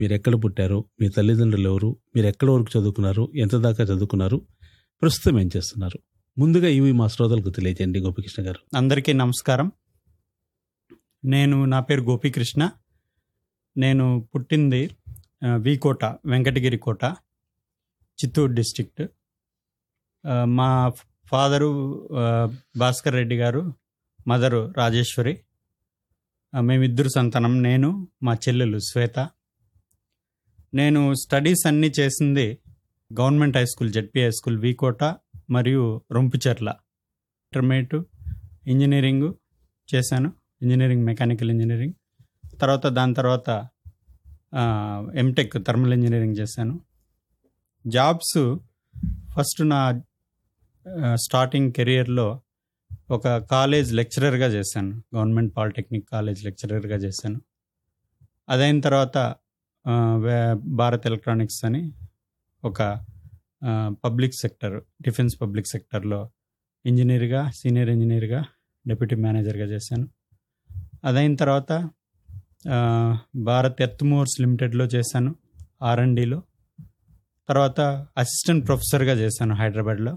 మీరు ఎక్కడ పుట్టారు మీ తల్లిదండ్రులు ఎవరు మీరు ఎక్కడ వరకు చదువుకున్నారు ఎంత దాకా చదువుకున్నారు ప్రస్తుతం ఏం చేస్తున్నారు ముందుగా ఇవి మా శ్రోతలకు తెలియజేయండి గోపికృష్ణ గారు అందరికీ నమస్కారం నేను నా పేరు గోపీకృష్ణ నేను పుట్టింది ఆ, వి కోట వెంకటగిరి కోట చిత్తూరు డిస్ట్రిక్ట్ ఆ, మా ఫాదరు ఆ, భాస్కర్ రెడ్డి గారు మదరు రాజేశ్వరి ఆ, మేమిద్దరు సంతానం నేను మా చెల్లెలు శ్వేత నేను స్టడీస్ అన్నీ చేసింది government high school ZP high school V Kota మరియు రొంపుచెర్ల ఇంటర్మీడియట్ ఇంజనీరింగ్ చేశాను ఇంజనీరింగ్ మెకానికల్ ఇంజనీరింగ్ తర్వాత దాని తర్వాత ఎంటెక్ థర్మల్ ఇంజనీరింగ్ చేశాను జాబ్స్ ఫస్ట్ నా స్టార్టింగ్ కెరియర్లో ఒక కాలేజ్ లెక్చరర్గా చేశాను గవర్నమెంట్ పాలిటెక్నిక్ కాలేజ్ లెక్చరర్గా చేశాను అదైన తర్వాత ఆ, వే- భారత్ ఎలక్ట్రానిక్స్ అని ఒక పబ్లిక్ సెక్టర్ డిఫెన్స్ పబ్లిక్ సెక్టర్లో ఇంజనీర్గా సీనియర్ ఇంజనీర్గా డిప్యూటీ మేనేజర్గా చేశాను అదైన తర్వాత ఆ, భారత్ ఎర్త్ మోర్స్ లిమిటెడ్లో చేశాను ఆర్ఎండిలో తర్వాత అసిస్టెంట్ ప్రొఫెసర్గా చేశాను హైదరాబాద్లో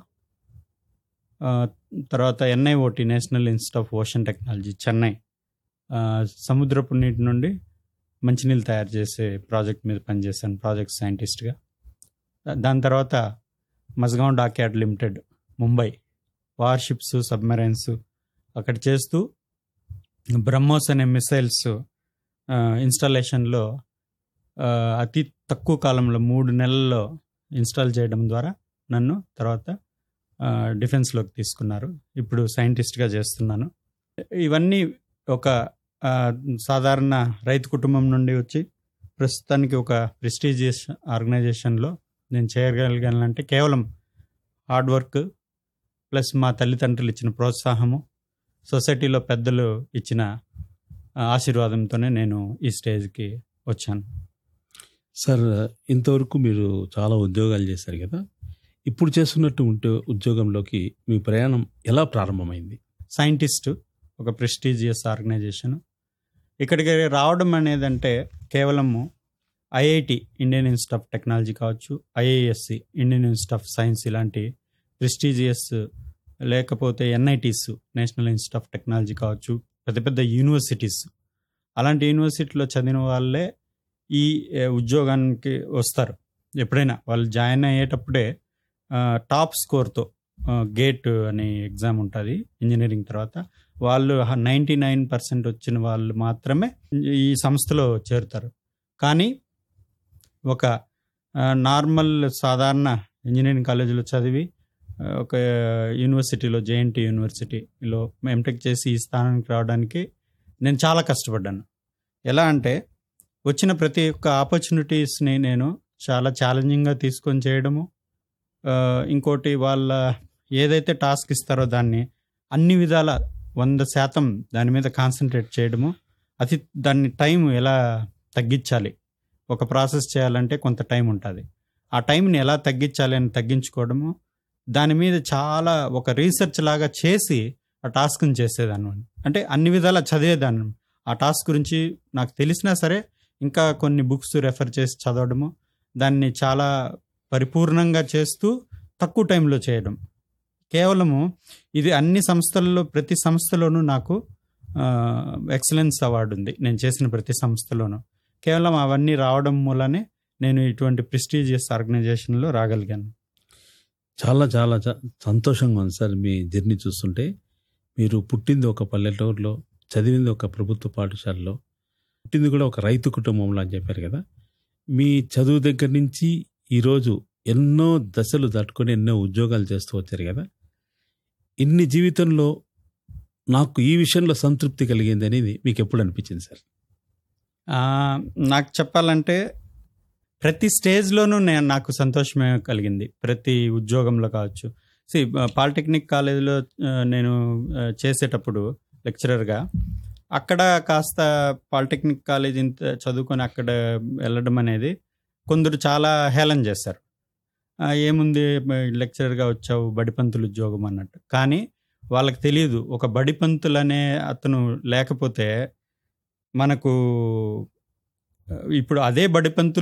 ఆ, తర్వాత NIOT national institute of ocean technology Chennai ఆ, సముద్రపు నీటి నుండి మంచినీళ్ళు తయారు చేసే ప్రాజెక్ట్ మీద పనిచేశాను ప్రాజెక్ట్ సైంటిస్ట్గా దాని తర్వాత Mazagon dockyard limited Mumbai warships submarines అక్కడ చేస్తూ బ్రహ్మోస్ అనే మిసైల్స్ ఇన్స్టాలేషన్లో ఆ, అతి తక్కువ కాలంలో మూడు నెలల్లో ఇన్స్టాల్ చేయడం ద్వారా నన్ను తర్వాత ఆ, డిఫెన్స్లోకి తీసుకున్నారు ఇప్పుడు సైంటిస్ట్గా చేస్తున్నాను ఇవన్నీ ఒక ఆ, సాధారణ రైతు కుటుంబం నుండి వచ్చి ప్రస్తుతానికి ఒక ప్రెస్టీజియస్ ఆర్గనైజేషన్లో నేను చేయగలిగానంటే కేవలం హార్డ్ వర్క్ ప్లస్ మా తల్లిదండ్రులు ఇచ్చిన ప్రోత్సాహము సొసైటీలో పెద్దలు ఇచ్చిన ఆ, ఆశీర్వాదంతోనే నేను ఈ స్టేజ్కి వచ్చాను సార్ ఇంతవరకు మీరు చాలా ఉద్యోగాలు చేశారు కదా ఇప్పుడు చేస్తున్నట్టు ఉంటే ఉద్యోగంలోకి మీ ప్రయాణం ఎలా ప్రారంభమైంది సైంటిస్ట్ ఒక ప్రెస్టీజియస్ ఆర్గనైజేషన్ ఇక్కడికి రావడం అనేది అంటే కేవలము IIT Indian institute of technology కావచ్చు IISc Indian institute of science ఇలాంటి ప్రెస్టీజియస్ లేకపోతే NITs national institute of technology కావచ్చు పెద్ద పెద్ద యూనివర్సిటీస్ అలాంటి యూనివర్సిటీలో చదివిన వాళ్ళే ఈ ఏ, ఉద్యోగానికి వస్తారు ఎప్పుడైనా వాళ్ళు జాయిన్ అయ్యేటప్పుడే ఆ, టాప్ స్కోర్తో గేట్ అనే ఎగ్జామ్ ఉంటుంది ఇంజనీరింగ్ తర్వాత వాళ్ళు నైంటీ నైన్ పర్సెంట్ వచ్చిన వాళ్ళు మాత్రమే ఈ సంస్థలో చేరుతారు కానీ ఒక ఆ, నార్మల్ సాధారణ ఇంజనీరింగ్ కాలేజీలో చదివి ఆ, ఒక యూనివర్సిటీలో జేఎన్టీ యూనివర్సిటీలో ఎంటెక్ చేసి ఈ స్థానానికి రావడానికి నేను చాలా కష్టపడ్డాను ఎలా అంటే వచ్చిన ప్రతి ఒక్క ఆపర్చునిటీస్ని నేను చాలా ఛాలెంజింగ్గా తీసుకొని చేయడము ఆ, ఇంకోటి వాళ్ళ ఏదైతే టాస్క్ ఇస్తారో దాన్ని అన్ని విధాల వంద శాతం దాని మీద కాన్సన్ట్రేట్ చేయడము అది దాన్ని టైం ఎలా తగ్గించాలి ఒక ప్రాసెస్ చేయాలంటే కొంత టైం ఉంటుంది ఆ టైంని ఎలా తగ్గించాలి అని తగ్గించుకోవడము దాని మీద చాలా ఒక రీసెర్చ్ లాగా చేసి ఆ టాస్క్ని చేసేదాన్ని అంటే అన్ని విధాలా చదివేదాన్ని ఆ టాస్క్ గురించి నాకు తెలిసినా సరే ఇంకా కొన్ని బుక్స్ రెఫర్ చేసి చదవడము దాన్ని చాలా పరిపూర్ణంగా చేస్తూ తక్కువ టైంలో చేయడం కేవలము ఇది అన్ని సంస్థల్లో ప్రతి సంస్థలోనూ నాకు ఎక్సలెన్స్ అవార్డు ఉంది నేను చేసిన ప్రతి సంస్థలోనూ కేవలం అవన్నీ రావడం మూలనే నేను ఇటువంటి ప్రెస్టీజియస్ ఆర్గనైజేషన్లో రాగలిగాను చాలా చాలా చా- సంతోషంగా ఉంది సార్ మీ జర్నీ చూస్తుంటే మీరు పుట్టింది ఒక పల్లెటూరులో చదివింది ఒక ప్రభుత్వ పాఠశాలలో పుట్టింది కూడా ఒక రైతు కుటుంబంలో అని చెప్పారు కదా మీ చదువు దగ్గర నుంచి ఈరోజు ఎన్నో దశలు దాటుకొని ఎన్నో ఉద్యోగాలు చేస్తూ వచ్చారు కదా ఇన్ని జీవితంలో నాకు ఈ విషయంలో సంతృప్తి కలిగింది అనేది మీకు ఎప్పుడు అనిపించింది సార్ ఆ, నాకు చెప్పాలంటే ప్రతి స్టేజ్లోనూ నేను నాకు సంతోషమే కలిగింది ప్రతి ఉద్యోగంలో కావచ్చు సి పాలిటెక్నిక్ కాలేజీలో ఆ, నేను ఆ, చేసేటప్పుడు లెక్చరర్గా అక్కడ కాస్త పాలిటెక్నిక్ కాలేజ్ ఇంత చదువుకొని అక్కడ వెళ్ళడం అనేది కొందరు చాలా హేళన చేశారు ఆ, ఏముంది లెక్చరర్గా వచ్చావు బడిపంతులు ఉద్యోగం అన్నట్టు కానీ వాళ్ళకి తెలియదు ఒక బడిపంతులు అనే అతను లేకపోతే మనకు ఇప్పుడు అదే బడిపంతులు